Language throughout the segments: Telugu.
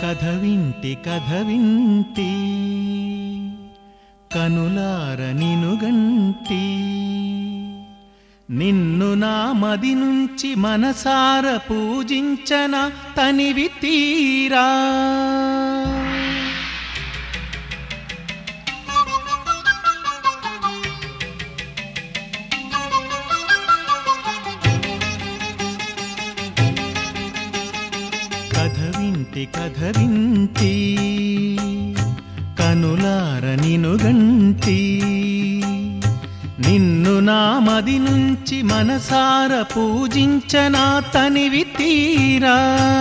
కథ వింటి కథ వింటి కనులార నినుగంటి నిన్ను నా మది నుంచి మనసార పూజించన తనివి తీరా కథ వింటి కథ వింటి కనులార నినుగంటి నిన్ను నా మది నుంచి మనసార పూజించనా తనివి తీరా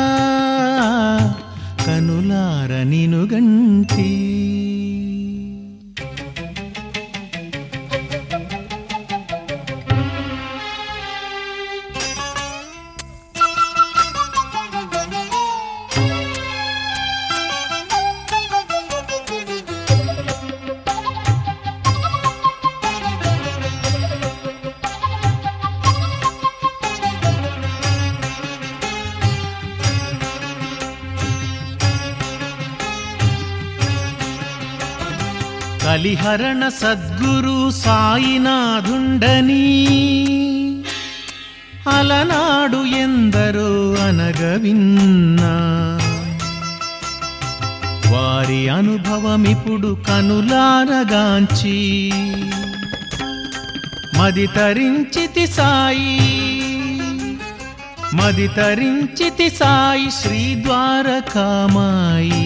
కనులార నినుగంటి కలిహరణ సద్గురు సాయినాథుండని అలనాడు ఎందరో అనగవిన్నా వారి అనుభవమిప్పుడు కనులారగాంచి మది తరించితి సాయి మది తరించితి సాయి శ్రీ ద్వారకామాయి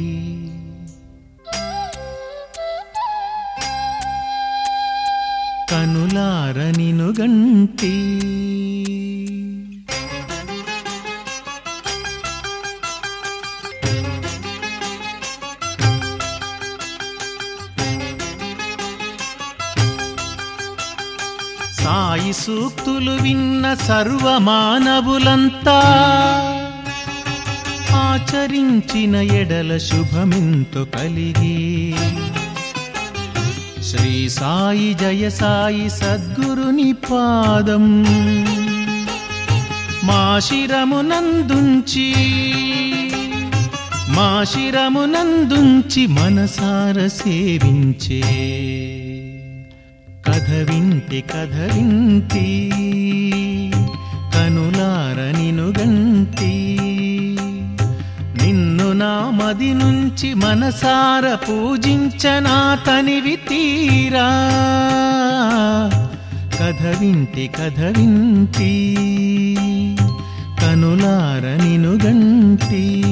కనులార నినుగంటి సాయి సూక్తులు విన్న సర్వ మానవులంతా ఆచరించిన ఎడల శుభమెంతో కలిగి శ్రీ సాయి జయ సాయి సద్గురుని పాదం మా శిరమునందుంచి మా శిరమునందుంచి మనసార సేవించే కథ వింటి కథ వింటి కనులార నినుగంటి నిన్ను నా మది నుంచి మనసార పూజించనా తనివి తీరా కథ వింటి కథ వింటి కనులార నినుగంటి